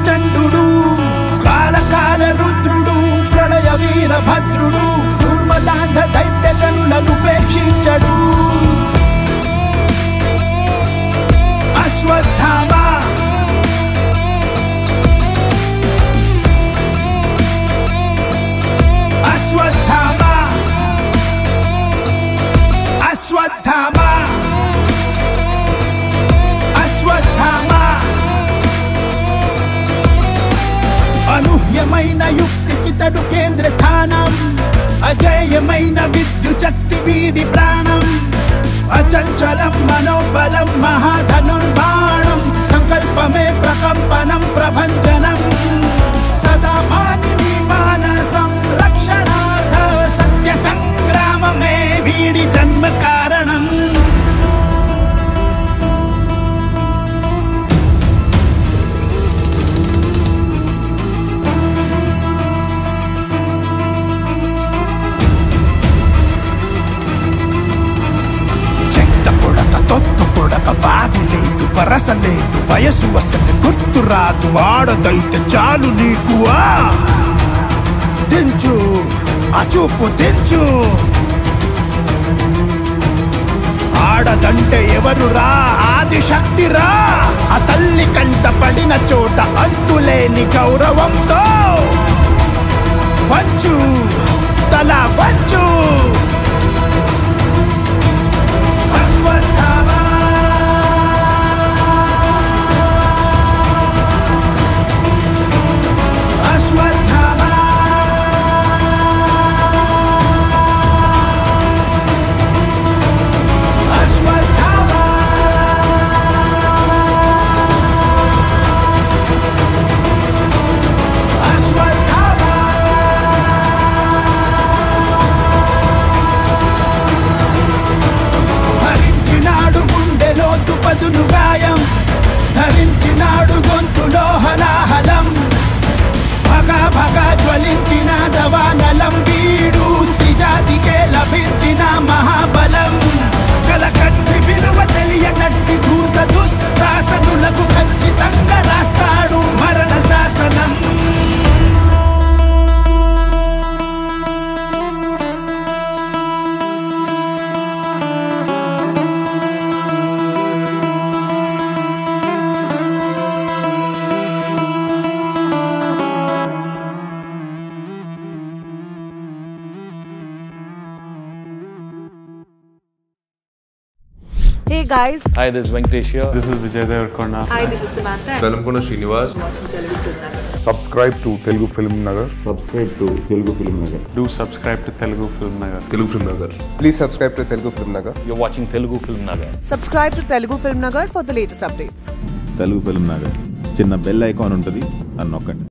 ప్రచండుడు కాలకాల రుద్రుడు ప్రళయ వీరభద్రుడు దుర్మదాంధ దైత్య జనులను ఉపేక్షించడు అశ్వత్థామ అశ్వత్థామ అశ్వత్థామ అశ్వత్థామ అనూహ్యమైన యుక్తికి తడు కేంద్ర స్థానం అజేయమైన విద్యుశక్తి వీడి ప్రాణం అచంచలం మనోబలం మహాధనుర్బాణం సంకల్పమే ప్రకంపనం ప్రభంజనం సదా మానిని మానసం రక్షణార్థ సత్య సంగ్రామమే వీడి జన్మ కారణం చెత్త పొడక తొత్త పొడక వావి లేదు వరస లేదు వయసు అసలు గుర్తు రాదు ఆడదైతే చాలు నీకు ఆ దించు ఆ చూపు దించు ఆడదంటే ఎవరురా ఆది శక్తిరా ఆ తల్లి కంట పడిన చోట అంతులేని గౌరవంతో వంచు తల వంచు అశ్వత్థామ అశ్వత్థామ అశ్వత్థామ అశ్వత్థామ భరించినాడు గుండెలోతు పదును గాయం ధరించినాడు గొంతులో హలాహలం భగ భగ జ్వలించిన దవానలం వీడు స్త్రీజాతికే లభించిన మహాబలం కలకట్టి విలువ తెలియనట్టి ధూర్త దుశ్శాసనులకు ఖచ్చితంగా రాస్తాడు మరణ శాసనం Hey guys, Hi, this is Venkatesh here. This is Vijay Devarkonda. hi, this is Samantha. Velankonda Srinivas subscribe to Telugu film Nagar subscribe to Telugu film Nagar Do subscribe to Telugu Film Nagar. Telugu film Nagar please subscribe to Telugu film Nagar You're watching Telugu Film Nagar. Subscribe to Telugu Film Nagar for the latest updates. Telugu film Nagar చిన్న bell icon ఉంటుంది అని నొక్కండి